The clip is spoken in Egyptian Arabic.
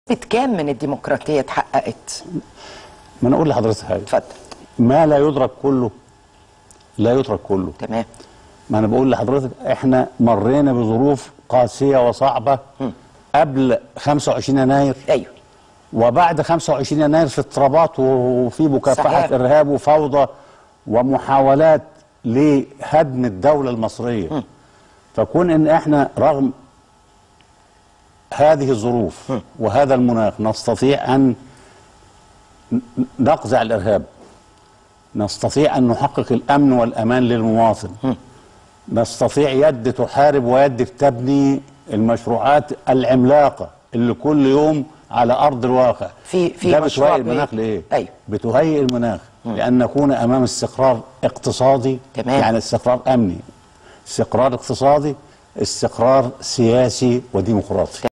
كام من الديمقراطيه اتحققت ما انا اقول لحضرتك حاجه اتفضل ما لا يدرك كله لا يترك كله تمام ما انا بقول لحضرتك احنا مرينا بظروف قاسيه وصعبه قبل 25 يناير ايوه وبعد 25 يناير في اضطرابات وفي مكافحه صحيح. ارهاب وفوضى ومحاولات لهدم الدوله المصريه فكون ان احنا رغم هذه الظروف وهذا المناخ نستطيع ان ن- نقزع الارهاب نستطيع ان نحقق الامن والامان للمواطن نستطيع يد تحارب ويد تبني المشروعات العملاقه اللي كل يوم على ارض الواقع في- في ده مشروع بتهيئ المناخ بي- لايه؟ أيوه. بتهيئ المناخ لان نكون امام استقرار اقتصادي تمام. يعني استقرار امني استقرار اقتصادي استقرار سياسي وديمقراطي